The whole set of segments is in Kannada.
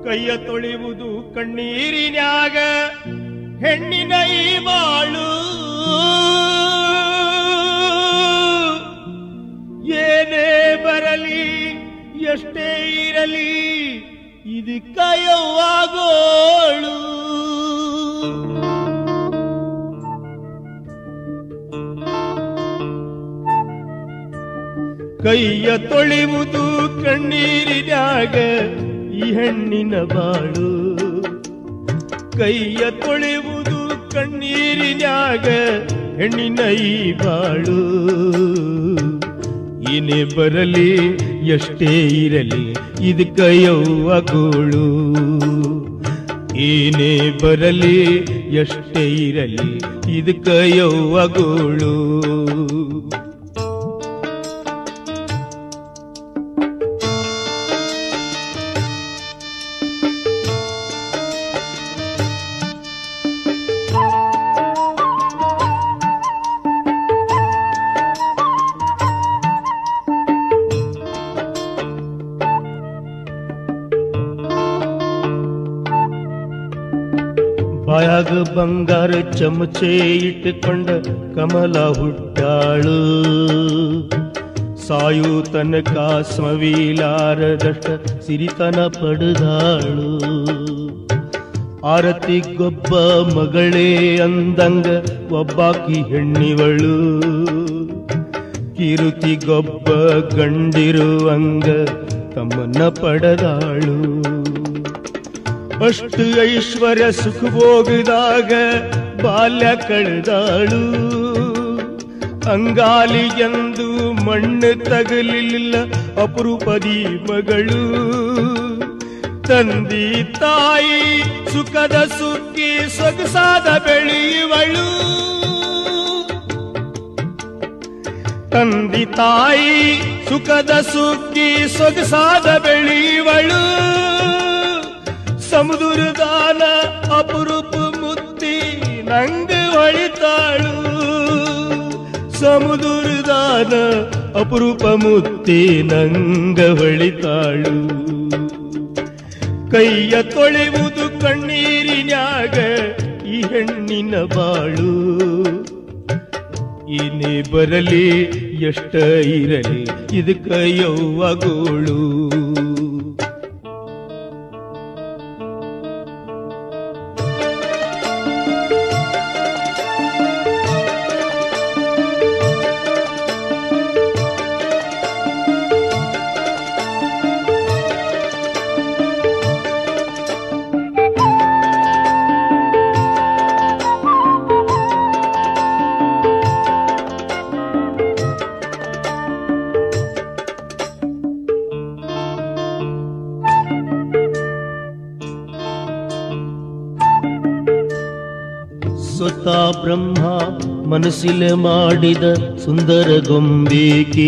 ಕೈಯ ತೊಳೆಯುವುದು ಕಣ್ಣೀರಿನ್ಯಾಗ ಹೆಣ್ಣಿನ ಈ ಬಾಳು ಏನೇ ಬರಲಿ ಎಷ್ಟೇ ಇರಲಿ ಇದು ಕಯವಾಗೋಳು ಕೈಯ ತೊಳೆಯುವುದು ಕಣ್ಣೀರಿನ್ಯಾಗ ಈ ಹೆಣ್ಣಿನ ಬಾಳು ಕೈಯ ತೊಳೆಯುವುದು ಕಣ್ಣೀರಿನ್ಯಾಗ ಹೆಣ್ಣಿನ ಈ ಬಾಳು ಏನೇ ಬರಲಿ ಎಷ್ಟೇ ಇರಲಿ ಇದು ಕೈಯವ್ವ ಗೋಳು ಏನೇ ಬರಲಿ ಎಷ್ಟೇ ಇರಲಿ ಇದು ಕೈಯವ್ವ ಗೋಳು ಬಾಯಾಗ ಬಂಗಾರ ಚಮಚೆ ಇಟ್ಟುಕೊಂಡ ಕಮಲ ಹುಟ್ಟಾಳು ಸಾಯು ತನಕ ಸ್ಮವೀಲಾರದಷ್ಟ ಸಿರಿತನ ಪಡೆದಾಳು ಆರತಿ ಗೊಬ್ಬ ಮಗಳೇ ಅಂದಂಗ ಒಬ್ಬಾಕಿ ಹೆಣ್ಣಿವಳು ಕಿರುತಿ ಗೊಬ್ಬ ಗಂಡಿರುವಂಗ ತಮ್ಮನ್ನ ಪಡೆದಾಳು ಅಷ್ಟು ಐಶ್ವರ್ಯ ಸುಖಭೋಗದಾಗ ಬಾಲ್ಯ ಕಳೆದಾಳು ಅಂಗಾಲಿಗೆಂದು ಮಣ್ಣು ತಗಲಿಲ್ಲ ಅಪರೂಪದಿ ಮಗಳು ತಂದಿ ತಾಯಿ ಸುಖದ ಸುಕ್ಕಿ ಸೊಗಸಾದ ಬೆಳೆಯುವಳು ತಂದಿ ತಾಯಿ ಸುಖದ ಸುಕ್ಕಿ ಸೊಗಸಾದ ಬೆಳೆಯುವಳು ಸಮುದ್ರದಾನ ಅಪರೂಪ ಮುತ್ತಿ ನಂಗ ಹೊಳಿತಾಳು ಸಮುದ್ರದಾನ ಅಪರೂಪ ಮುತ್ತಿ ನಂಗ ಹೊಳಿತಾಳು ಕೈಯ ತೊಳೆಯುವುದು ಕಣ್ಣೀರಿನ್ಯಾಗ ಈ ಹೆಣ್ಣಿನ ಬಾಳು ಏನೇ ಬರಲಿ ಎಷ್ಟ ಇರಲಿ ಇದಕ್ಕ ಯವ್ವಗೋಳು ಸ್ವತಃ ಬ್ರಹ್ಮ ಮನಸ್ಸಿಲೆ ಮಾಡಿದ ಸುಂದರ ಗೊಂಬೇಕೆ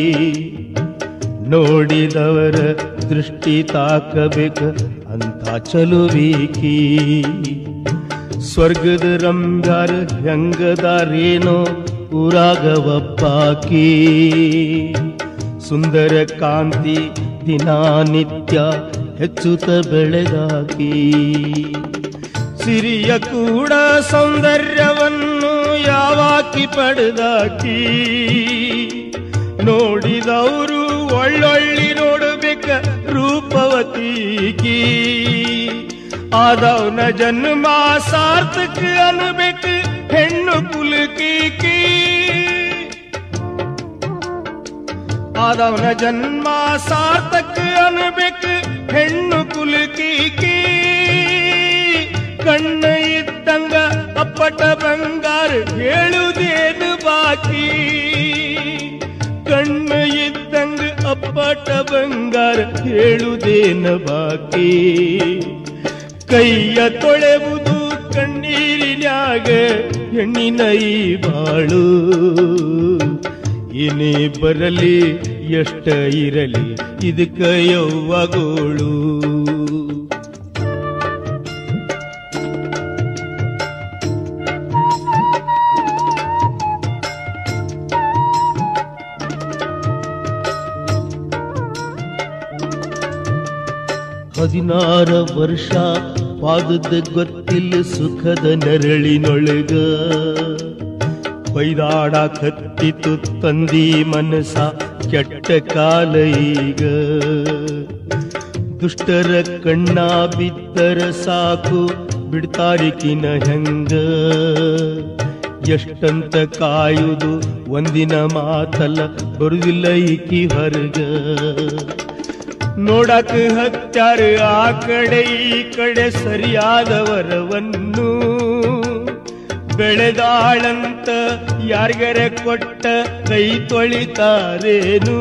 ನೋಡಿದವರ ದೃಷ್ಟಿ ತಾಕಬೇಕ ಅಂತ ಚಲುವಿಕಿ ಸ್ವರ್ಗದ ರಂಗಾರ ಹೆಂಗದಾರೇನೋ ಊರಾಗ ಒಬ್ಬಾಕಿ ಸುಂದರ ಕಾಂತಿ ದಿನಾನಿತ್ಯ ಹೆಚ್ಚುತ್ತ ಬೆಳೆದಾಕಿ ಸಿರಿಯ ಕೂಡ ಸೌಂದರ್ಯವನ್ನು ಯಾವಾಕಿ ಪಡೆದಾಕಿ ನೋಡಿದವರು ಒಳ್ಳೊಳ್ಳಿ ನೋಡಬೇಕ ರೂಪವತೀಕಿ ಆದವನ ಜನ್ಮ ಸಾರ್ಥಕ ಅನ್ಬೇಕು ಹೆಣ್ಣು ಪುಲಕೀಕಿ ಆದವನ ಜನ್ಮ ಸಾರ್ಥಕ ಅನ್ಬೇಕು ಹೆಣ್ಣು ಕುಲಕೀಕಿ ಕಣ್ಣ ಇದ್ದಂಗ ಅಪ್ಪಟ ಬಂಗಾರ ಹೇಳುವುದೇನು ಬಾಕಿ ಕಣ್ಣ ಇದ್ದಂಗ ಅಪ್ಪಟ ಬಂಗಾರ ಹೇಳುವುದೇನು ಬಾಕಿ ಕೈಯ ತೊಳೆವುದು ಕಣ್ಣೀರಿನ್ಯಾಗ ಹೆಣ್ಣಿನ ಈ ಬಾಳು ಏನೇ ಬರಲಿ ಎಷ್ಟ ಇರಲಿ ಇದಕ್ಕ ಯವ್ವಗೋಳು ಹದಿನಾರ ವರ್ಷ ಪಾದದ ಗೊತ್ತಿಲ್ಲ ಸುಖದ ನೆರಳಿನೊಳಗ ಬೈದಾಡ ಕತ್ತಿತು ತಂದಿ ಮನಸ ಕೆಟ್ಟ ಕಾಲ ಈಗ ದುಷ್ಟರ ಕಣ್ಣ ಬಿದ್ದರ ಸಾಕು ಬಿಡ್ತಾರಿಕಿನ ಹೆಂಗ ಎಷ್ಟಂತ ಕಾಯುವುದು ಒಂದಿನ ಮಾತಲ್ಲ ಬರುದಿಲ್ಲ ಈಕಿ ಹೊರಗ ನೋಡಕ ಹತ್ಯಾರ ಆ ಕಡೆ ಈ ಕಡೆ ಸರಿಯಾದ ವರವನ್ನು ಬೆಳೆದಾಳಂತ ಯಾರಿಗರೆ ಕೊಟ್ಟ ಕೈ ತೊಳಿತಾರೇನು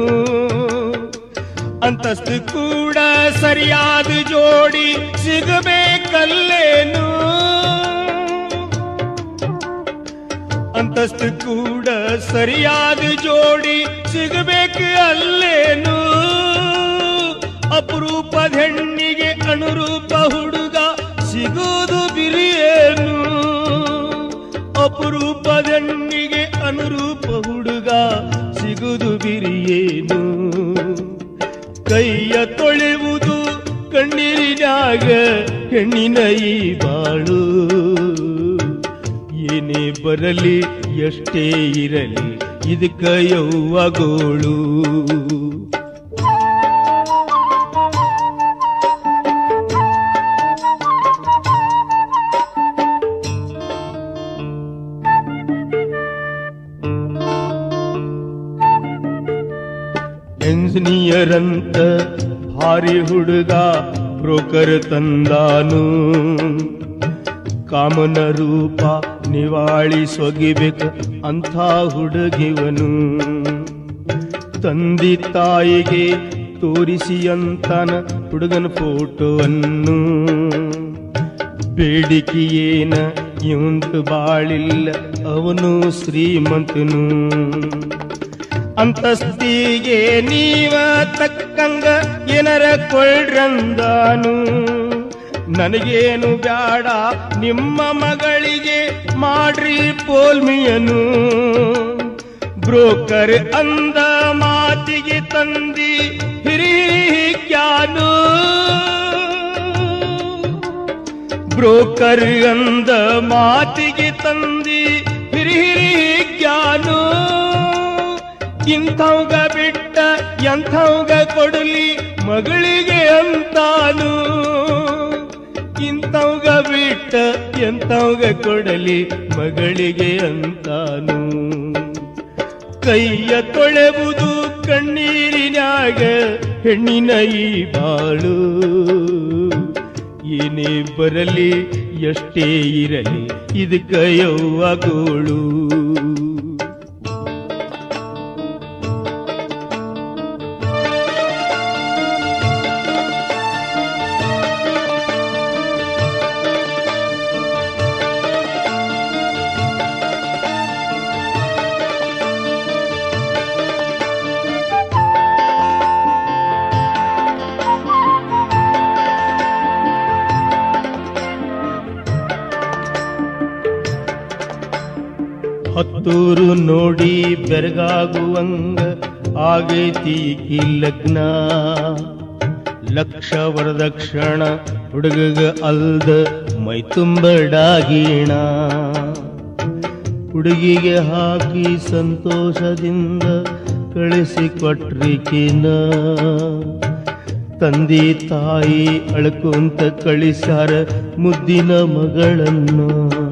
ಅಂತಸ್ತು ಕೂಡ ಸರಿಯಾದ ಜೋಡಿ ಸಿಗಬೇಕಲ್ಲೇನು ಅಂತಸ್ತು ಕೂಡ ಸರಿಯಾದ ಜೋಡಿ ಸಿಗಬೇಕು ಅಲ್ಲೇನು ಅಪರೂಪದ ಹೆಣ್ಣಿಗೆ ಅನುರೂಪ ಹುಡುಗ ಸಿಗುವುದು ಬಿರಿಯೇನು ಅಪರೂಪದ ಹೆಣ್ಣಿಗೆ ಅನುರೂಪ ಹುಡುಗ ಸಿಗುವುದು ಬಿರಿಯೇನು ಕೈಯ ತೊಳೆಯುವುದು ಕಣ್ಣೀರಿನಾಗ ಹೆಣ್ಣಿನ ಈ ಬಾಳು ಏನೇ ಬರಲಿ ಎಷ್ಟೇ ಇರಲಿ ಇದಕ್ಕ ಯೌವಗೋಳು ಎಂಜಿನಿಯರಂತ ಭಾರಿ ಹುಡುಗ ಬ್ರೋಕರ್ ತಂದಾನು ಕಾಮನ ರೂಪ ನಿವಾಳಿ ಸೊಗಿಬೇಕ ಅಂಥ ಹುಡುಗಿವನು ತಂದಿ ತಾಯಿಗೆ ತೋರಿಸಿ ಅಂತಾನ ಹುಡುಗನ ಫೋಟೋವನ್ನು ಬೇಡಿಕೆಯೇನ ಇವಂತ ಬಾಳಿಲ್ಲ ಅವನು ಶ್ರೀಮಂತನು ಅಂತಸ್ತಿಗೆ ನೀವ ತಕ್ಕಂಗ ಏನರ ಕೊಳ್ಳ್ರಂದಾನು ನನಗೇನು ಬ್ಯಾಡ ನಿಮ್ಮ ಮಗಳಿಗೆ ಮಾಡ್ರಿ ಪೋಲ್ಮಿಯನು ಬ್ರೋಕರ್ ಅಂದ ಮಾತಿಗೆ ತಂದಿ ಹಿರಿಕ್ಯಾನು ಬ್ರೋಕರ್ ಅಂದ ಮಾತಿಗೆ ತಂದಿ ಹಿರಿ ಹಿರಿಕ್ಯಾನು ಇಂಥವ್ಗ ಬಿಟ್ಟ ಎಂಥವ್ಗ ಕೊಡಲಿ ಮಗಳಿಗೆ ಅಂತಾನು ಇಂಥವ್ಗ ಬಿಟ್ಟ ಎಂಥವ್ಗ ಕೊಡಲಿ ಮಗಳಿಗೆ ಅಂತಾನು ಕೈಯ ತೊಳೆವುದು ಕಣ್ಣೀರಿನಾಗ ಹೆಣ್ಣಿನ ಈ ಬಾಳು ಏನೇ ಬರಲಿ ಎಷ್ಟೇ ಇರಲಿ ಇದಕ್ಕ ಯೌವಗೋಳು ಹತ್ತೂರು ನೋಡಿ ಬೆರಗಾಗುವಂಗ ಆಗೈತಿ ಈ ಲಗ್ನ ಲಕ್ಷ ವರದಕ್ಷಣ ಹುಡುಗಗ ಅಲ್ದ ಮೈ ತುಂಬಡಾಗೀಣ ಹುಡುಗಿಗೆ ಹಾಕಿ ಸಂತೋಷದಿಂದ ಕಳಿಸಿ ಕೊಟ್ರಿಕಿನ ತಂದೆ ತಾಯಿ ಅಳ್ಕೊಂತ ಕಳಿಸ್ಯಾರ ಮುದ್ದಿನ ಮಗಳನ್ನು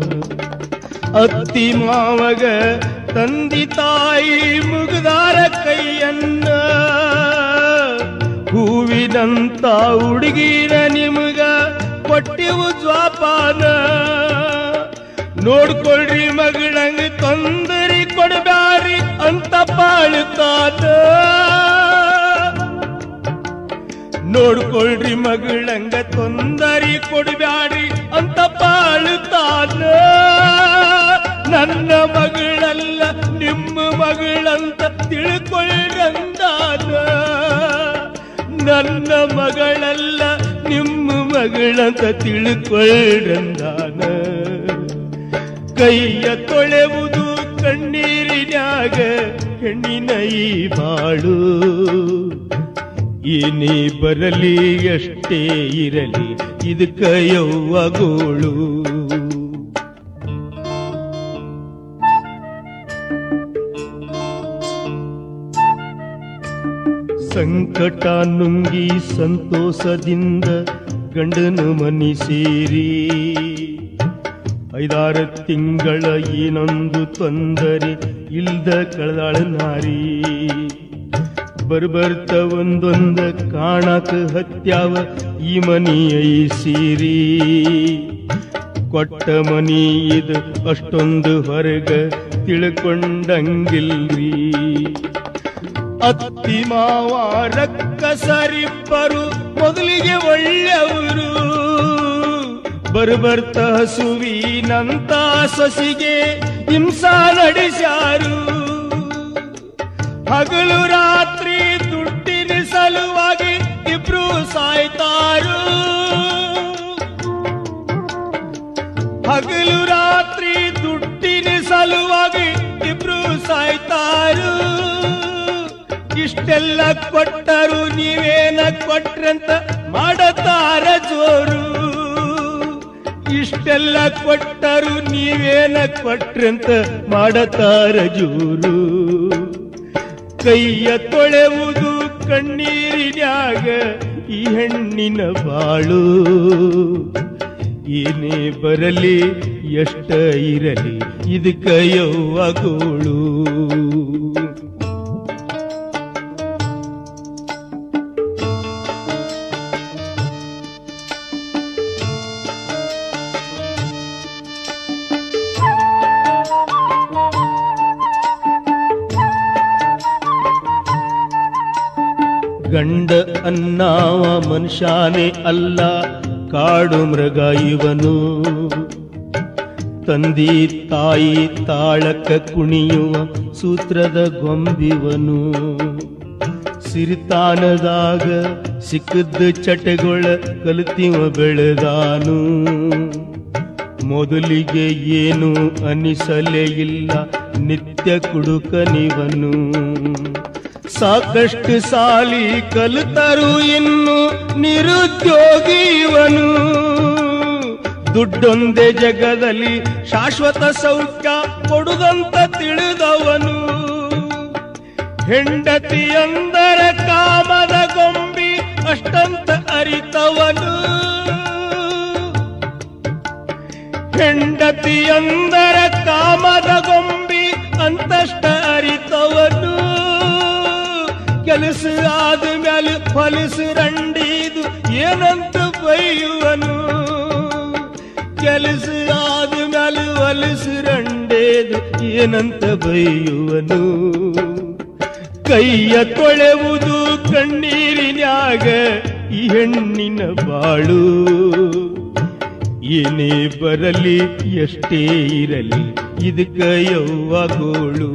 ಅತ್ತಿ ಮಾವಗ ತಂದಿ ತಾಯಿ ಮುಗ್ದಾರ ಕೈಯನ್ನ ಹೂವಿನಂತ ಹುಡುಗಿನ ನಿಮಗ ಕೊಟ್ಟಿವು ಜ್ವಾಪಾನ ನೋಡ್ಕೊಳ್ರಿ ಮಗಳಂಗ ತೊಂದರಿ ಕೊಡಬ್ಯಾರಿ ಅಂತ ಬಾಳುತ್ತಾನ ನೋಡ್ಕೊಳ್ರಿ ಮಗಳಂಗ ತೊಂದರಿ ಕೊಡಬ್ಯಾಡ್ರಿ ಅಂತ ಬಾಳುತ್ತಾನ ನನ್ನ ಮಗಳಲ್ಲ ನಿಮ್ಮ ಮಗಳಂತ ತಿಳ್ಕೊಳ್ಳಂದಾನ ನನ್ನ ಮಗಳಲ್ಲ ನಿಮ್ಮ ಮಗಳಂತ ತಿಳ್ಕೊಳ್ಳಂದಾನ ಕೈಯ ತೊಳೆವುದು ಕಣ್ಣೀರಿನ್ಯಾಗ ಹೆಣ್ಣಿನ ಈ ಬಾಳು ಏನೇ ಬರಲಿ ಎಷ್ಟೇ ಇರಲಿ ಇದಕ್ಕ ಯವ್ವಗೋಳು ಸಂಕಟ ನುಂಗಿ ಸಂತೋಷದಿಂದ ಗಂಡನ ಮನಿ ಸೇರಿ ಐದಾರು ತಿಂಗಳ ಏನೊಂದು ತೊಂದರೆ ಇಲ್ದ ಕಳೆದಾಳ ನಾರಿ ಬರ್ಬರ್ತ ಒಂದೊಂದ ಕಾಣಕ ಹತ್ಯಾವ ಈ ಮನಿ ಐಸೀರಿ ಕೊಟ್ಟ ಮನಿ ಇದು ಅಷ್ಟೊಂದು ಹೊರಗ ತಿಳ್ಕೊಂಡಂಗಿಲ್ರಿ ಅತ್ತಿ ಮಾವ ರಕ್ಕಸರಿಬ್ಬರು ಮೊದಲಿಗೆ ಒಳ್ಳೆಯವರು ಬರ್ಬರ್ತ ಹಸುವಿನಂತ ಸೊಸಿಗೆ ಹಿಂಸಾ ನಡೆಸ್ಯಾರು ಹಗಲು ರಾತ್ರಿ ದುಡ್ಡಿನ ಸಲುವಾಗಿ ಇಬ್ರು ಸಾಯ್ತಾರು ಹಗಲು ರಾತ್ರಿ ದುಡ್ಡಿನ ಸಲುವಾಗಿ ಇಬ್ರು ಸಾಯ್ತಾರು ಇಷ್ಟೆಲ್ಲ ಕೊಟ್ಟರು ನೀವೇನ ಕೊಟ್ರಂತ ಮಾಡತಾರ ಜೋರು ಇಷ್ಟೆಲ್ಲ ಕೊಟ್ಟರು ನೀವೇನ ಕೊಟ್ರಂತ ಮಾಡತಾರ ಜೋರು ಕೈಯ ತೊಳೆವುದು ಕಣ್ಣೀರಿನ್ಯಾಗ ಈ ಹೆಣ್ಣಿನ ಬಾಳು ಏನೇ ಬರಲಿ ಎಷ್ಟ ಇರಲಿ ಇದಕ್ಕ ಯವ್ವಗೋಳು ಗಂಡ ಅನ್ನಾವ ಮನುಷ್ಯನೇ ಅಲ್ಲ ಕಾಡು ಮೃಗ ಇವನು ತಂದಿ ತಾಯಿ ತಾಳಕ ಕುಣಿಯುವ ಸೂತ್ರದ ಗೊಂಬಿವನು ಸಿರಿತಾನದಾಗ ಸಿಕ್ಕದ ಚಟಗೊಳ ಕಲಿತಿವ ಬೆಳೆದಾನು ಮೊದಲಿಗೆ ಏನು ಅನಿಸಲೇ ಇಲ್ಲ ನಿತ್ಯ ಕುಡುಕನಿವನು ಸಾಕಷ್ಟು ಸಾಲಿ ಕಲಿತರು ಇನ್ನು ನಿರುದ್ಯೋಗಿ ಇವನು ದುಡ್ಡೊಂದೇ ಜಗದಲ್ಲಿ ಶಾಶ್ವತ ಸೌಖ್ಯ ಕೊಡುದಂತ ತಿಳಿದವನು ಹೆಂಡತಿ ಅಂದರ ಕಾಮದ ಗೊಂಬಿ ಅಷ್ಟಂತ ಅರಿತವನು ಹೆಂಡತಿ ಅಂದರ ಕಾಮದ ಗೊಂಬಿ ಅಂತಷ್ಟ ಅರಿತವನು ಕೆಲಸ ಆದ್ಮೇಲೆ ಫಲಿಸು ರಂಡಿದು ಏನಂತ ಬೈಯುವನು ಕೆಲಸ ಆದ್ಮೇಲೆ ಹೊಲಸು ರಂಡೇದು ಏನಂತ ಬೈಯುವನು ಕೈಯ ತೊಳೆವುದು ಕಣ್ಣೀರಿನ್ಯಾಗ ಈ ಹೆಣ್ಣಿನ ಬಾಳು ಏನೇ ಬರಲಿ ಎಷ್ಟೇ ಇರಲಿ ಇದಕ್ಕ ಯವ್ವಗೋಳು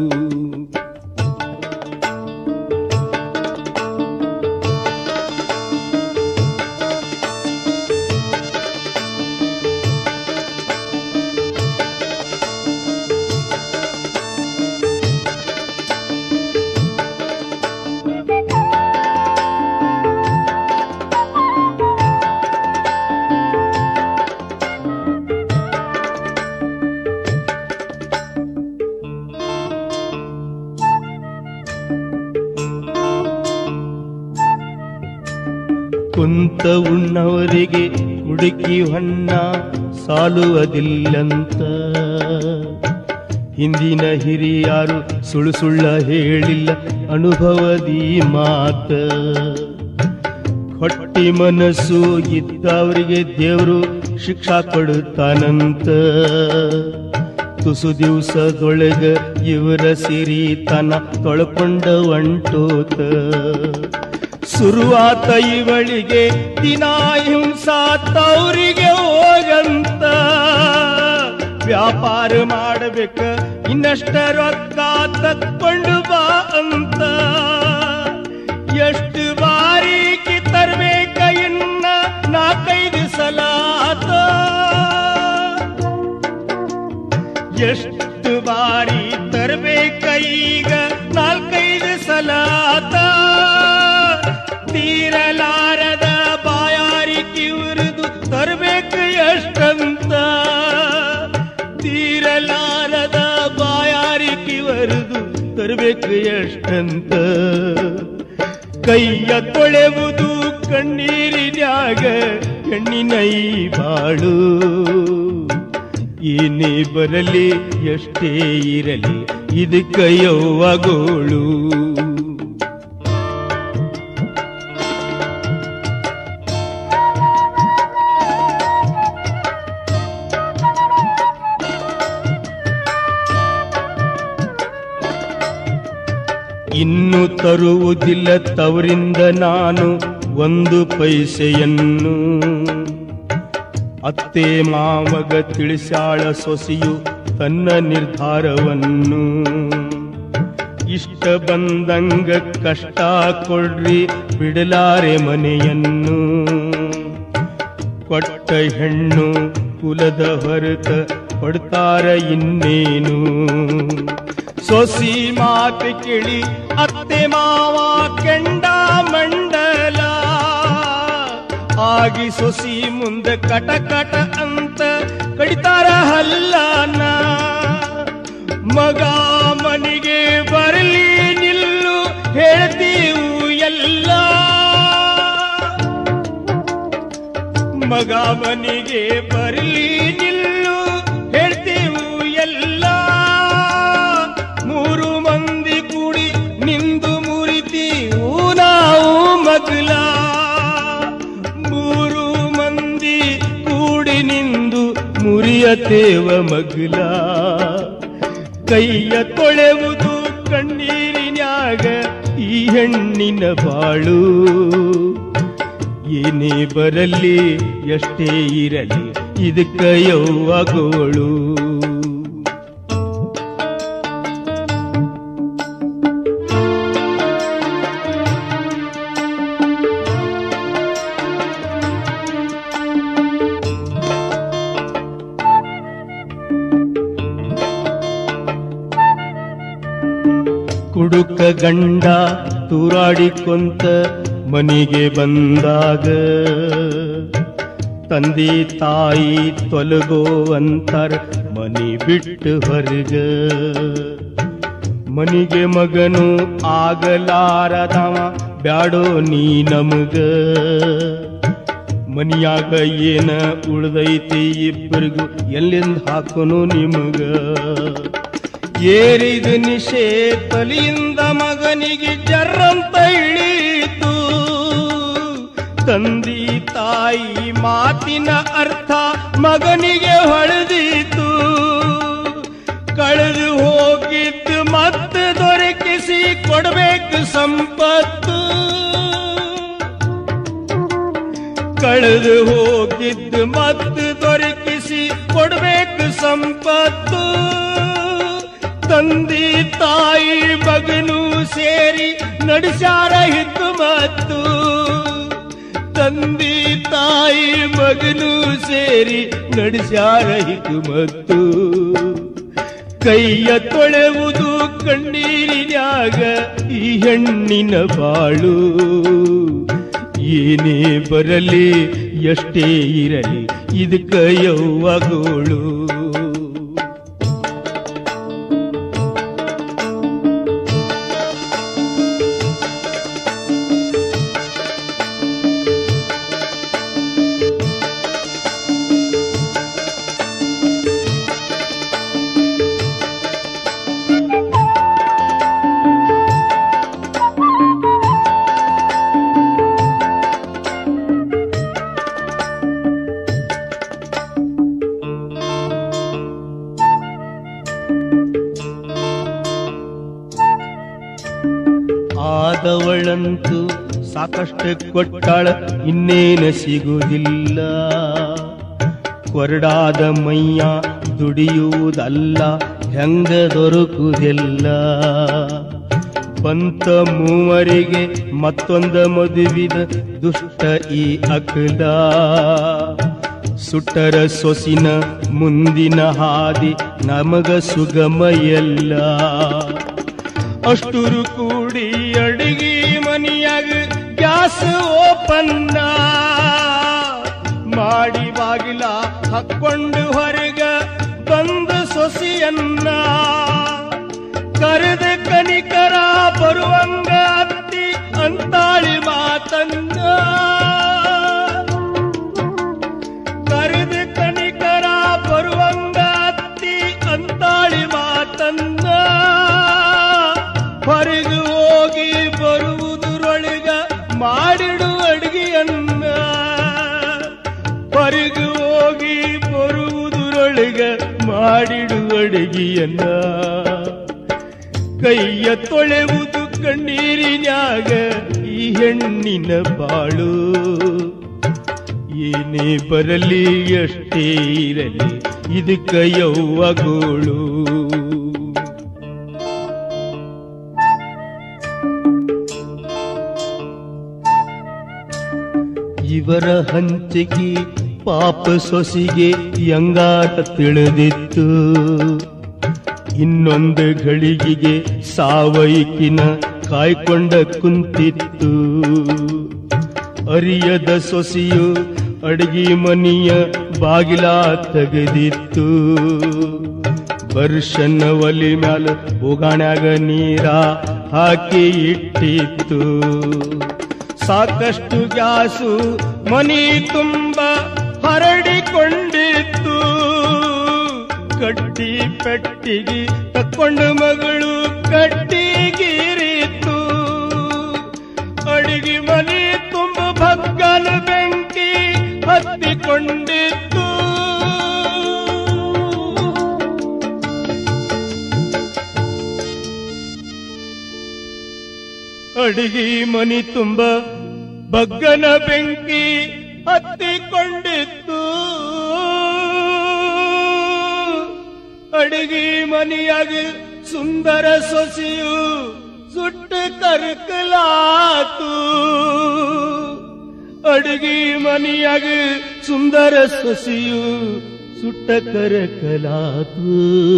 ಕುಂತ ಉಣ್ಣವರಿಗೆ ಹುಡುಕಿ ಹೊನ್ನ ಸಾಲುವುದಿಲ್ಲಂತ ಹಿಂದಿನ ಹಿರಿಯಾರು ಸುಳ್ಳು ಸುಳ್ಳ ಹೇಳಿಲ್ಲ ಅನುಭವದಿ ಮಾತ ಹೊಟ್ಟಿ ಮನಸ್ಸು ಇದ್ದವರಿಗೆ ದೇವರು ಶಿಕ್ಷಾ ಕೊಡುತ್ತಾನಂತ ತುಸು ದಿವಸದೊಳಗ ಇವರ ಸಿರಿತನ ತೊಳ್ಕೊಂಡ ಒಂಟೋತ ಶುರುವಾತ ಇವಳಿಗೆ ದಿನ ಹಿಂಸಾತವರಿಗೆ ಹೋಗಂತ ವ್ಯಾಪಾರ ಮಾಡಬೇಕ ಇನ್ನಷ್ಟ ರೊಕ್ಕ ತಕ್ಕೊಂಡು ಬಾ ಅಂತ ಎಷ್ಟು ಬಾರಿ ತರ್ಬೇಕ ಇನ್ನ ನಾಲ್ಕೈದು ಸಲ ಆತ ಎಷ್ಟು ಬಾರಿ ತರಬೇಕ ಈಗ ನಾಲ್ಕೈದು ಸಲ ಆತ ಬಿಡಬೇಕು ಎಷ್ಟಂತ ಕೈಯ ತೊಳೆವುದು ಕಣ್ಣೀರಿನ್ಯಾಗ ಹೆಣ್ಣಿನ ಈ ಬಾಳು ಏನೇ ಬರಲಿ ಎಷ್ಟೇ ಇರಲಿ ಇದಕ್ಕ ಯವ್ವಗೋಳು ಇನ್ನು ತರುವುದಿಲ್ಲ ತವರಿಂದ ನಾನು ಒಂದು ಪೈಸೆಯನ್ನು ಅತ್ತೆ ಮಾವಗ ತಿಳಿಸಾಳ ಸೊಸೆಯು ತನ್ನ ನಿರ್ಧಾರವನ್ನು ಇಷ್ಟ ಬಂದಂಗ ಕಷ್ಟ ಕೊಡ್ರಿ ಬಿಡಲಾರೆ ಮನೆಯನ್ನು ಕೊಟ್ಟ ಹೆಣ್ಣು ಕುಲದ ಹೊರತ ಕೊಡ್ತಾರ ಇನ್ನೇನು ಸೊಸಿ ಮಾತು ಕೇಳಿ ಅತ್ತೆ ಮಾವ ಕೆಂಡ ಮಂಡಲ ಆಗಿ ಸೊಸಿ ಮುಂದೆ ಕಟ ಕಟ ಅಂತ ಕಡಿತಾರ ಹಲ್ಲನ ಮಗ ಮನಿಗೆ ಬರಲಿ ನಿಲ್ಲು ಹೇಳ್ತೀವು ಎಲ್ಲ ಮಗ ಮನಿಗೆ ಬರಲಿ ನಿಲ್ಲು ಹೇಳ್ತೀವು ಎಲ್ಲ ಮೂರು ಮಂದಿ ಕೂಡಿ ನಿಂದು ಮುರಿತೀವು ನಾವು ಮಗಲ ಮೂರು ಮಂದಿ ಕೂಡಿ ನಿಂದು ಮುರಿಯತೇವ ಮಗಲ ಕೈಯ ತೊಳೆವುದು ಕಣ್ಣೀರಿನ್ಯಾಗ ಈ ಹೆಣ್ಣಿನ ಬಾಳು ಏನೇ ಬರಲಿ ಎಷ್ಟೇ ಇರಲಿ ಇದಕ್ಕ ಯವ್ವಗೋಳು ಕುಡುಕ ಗಂಡ ತೂರಾಡಿಕೊಂತ ಮನೆಗೆ ಬಂದಾಗ ತಂದೆ ತಾಯಿ ತೊಲಗೋ ಅಂತಾರ ಮನಿ ಬಿಟ್ಟು ಹೊರಗ ಮನಿಗೆ ಮಗನು ಆಗಲಾರದವ ಬ್ಯಾಡೋ ನೀ ನಮಗ ಮನಿಯಾಗ ಏನ ಉಳ್ದೈತಿ ಇಬ್ಬರಿಗೂ ಎಲ್ಲಿಂದ ಹಾಕೋನು ನಿಮಗ ಏರಿದ ನಿಶೆ ತಲಿಯಿಂದ ಮಗನಿಗೆ ಜರ್ರಂತ ಇಳೀತು ತಂದಿ ತಾಯಿ ಮಾತಿನ ಅರ್ಥ ಮಗನಿಗೆ ಹೊಳೆದೀತು ಕಳೆದು ಹೋಗಿದ್ದು ಮತ್ತೆ ದೊರಕಿಸಿ ಕೊಡಬೇಕು ಸಂಪತ್ತು ಕಳೆದು ಹೋಗಿದ್ದು ಮತ್ತೆ ದೊರಕಿಸಿ ಕೊಡಬೇಕು ಸಂಪತ್ತು ತಂದಿ ತಾಯಿ ಮಗನು ಸೇರಿ ನಡೆಸಾರ ಹಿತ್ತು ಮತ್ತು ತಂದಿ ತಾಯಿ ಮಗನು ಸೇರಿ ನಡೆಸ್ಯಾರ ಹಿತ್ತು ಮತ್ತು ಕೈಯ ತೊಳೆವುದು ಕಣ್ಣೀರಿನ್ಯಾಗ ಈ ಹೆಣ್ಣಿನ ಬಾಳು ಏನೇ ಬರಲಿ ಎಷ್ಟೇ ಇರಲಿ ಇದಕ್ಕ ಯವ್ವಗೋಳು ಆದವಳಂತೂ ಸಾಕಷ್ಟು ಕೊಟ್ಟಾಳ ಇನ್ನೇನ ಸಿಗುವುದಿಲ್ಲ ಕೊರಡಾದ ಮೈಯ ದುಡಿಯುವುದಲ್ಲ ಹೆಂಗ ದೊರಕುವುದಿಲ್ಲ ಬಂತ ಮೂವರಿಗೆ ಮತ್ತೊಂದ ಮದುವಿದ ದುಷ್ಟ ಈ ಅಕಲ ಸುಟ್ಟರ ಸೊಸಿನ ಮುಂದಿನ ಹಾದಿ ನಮಗ ಸುಗಮ ಎಲ್ಲ ಅಷ್ಟುರು ಕೂಡಿ ಅಡಿಗೆ ಮನಿಯಾಗ ಗ್ಯಾಸ್ ಓಪನ್ನ ಮಾಡಿ ಬಾಗಿಲ ಹಾಕೊಂಡು ಹೊರಗ ಬಂದ ಸೊಸಿಯನ್ನ ಕರೆದ ಕನಿಕರ ಬರುವಂಗ ಅತ್ತಿ ಅಂತಾಳಿ ಮಾತನ್ನ ಕರೆದ ಕನಿಕರ ಬರುವಂಗ ಅತ್ತಿ ಅಂತಾಳಿ ಮಾತನ್ನ ಹೊರಗೆ ಹೋಗಿ ಬರುವುದರೊಳಗ ಮಾಡಿಡು ಅಡಿಗೆಯನ್ನ ಹೊರಗೆ ಹೋಗಿ ಬರುವುದರೊಳಗ ಮಾಡಿಡು ಅಡಿಗೆಯನ್ನ ಕೈಯ ತೊಳೆವುದು ಕಣ್ಣೀರಿನ್ಯಾಗ ಈ ಹೆಣ್ಣಿನ ಬಾಳು ಏನೇ ಬರಲಿ ಎಷ್ಟೇ ಇರಲಿ ಇದಕ್ಕ ಯೌವಗೋಳು ಇವರ ಹಂಚಿಗೆ ಪಾಪ ಸೊಸಿಗೆ ಯಂಗಾಟ ತಿಳಿದಿತ್ತು ಇನ್ನೊಂದು ಗಳಿಗೆಗೆ ಸಾವೈಕಿನ ಕಾಯ್ಕೊಂಡ ಕುಂತಿತ್ತು ಅರಿಯದ ಸೊಸೆಯು ಅಡಿಗೆ ಮನಿಯ ಬಾಗಿಲ ತೆಗೆದಿತ್ತು ವರ್ಷನ ಒಲಿ ಮ್ಯಾಲ ಉಗಾಣ್ಯಾಗ ನೀರ ಹಾಕಿ ಇಟ್ಟಿತ್ತು ಸಾಕಷ್ಟು ಗ್ಯಾಸು ಮನಿ ತುಂಬ ಹರಡಿಕೊಂಡಿತ್ತು ಕಟ್ಟಿ ಪೆಟ್ಟಿಗೆ ತಕ್ಕೊಂಡು ಮಗಳು ಕಟ್ಟಿಗಿರಿತ್ತು ಅಡಿಗೆ ಮನೆ ತುಂಬ ಭಗ್ಗನ ಬೆಂಕಿ ಹತ್ತಿಕೊಂಡಿತ್ತು ಅಡಿಗೆ ಮನಿ ತುಂಬ ಬಗ್ಗನ ಬೆಂಕಿ ಹತ್ತಿಕೊಂಡಿತ್ತು ಅಡಿಗೆ ಮನೆಯಾಗ ಸುಂದರ ಸೊಸೆಯು ಸುಟ್ಟು ಕರ್ಕಲಾತು ಅಡಿಗೆ ಮನೆಯಾಗ ಸುಂದರ ಸೊಸೆಯು ಸುಟ್ಟ ಕರಕಲಾತು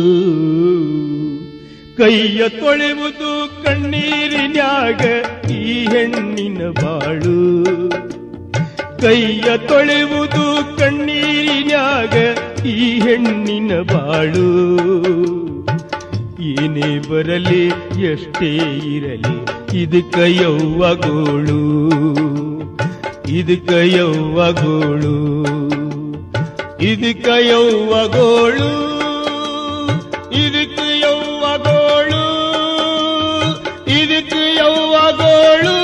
ಕೈಯ ತೊಳೆವುದು ಕಣ್ಣೀರಿನ್ಯಾಗ ಈ ಹೆಣ್ಣಿನ ಬಾಳು ಕೈಯ ತೊಳೆವುದು ಕಣ್ಣೀರಿನ್ಯಾಗ ಈ ಹೆಣ್ಣಿನ ಬಾಳು ಏನೇ ಬರಲಿ ಎಷ್ಟೇ ಇರಲಿ ಇದಕ್ಕ ಯೌವಗೋಳು ಇದಕ್ಕ ಯೌವಗೋಳು ಇದಕ್ಕ ಯೌವಗೋಳು ಇದಕ್ಕ ಯೌವಗೋಳು ಇದಕ್ಕ ಯೌವಗೋಳು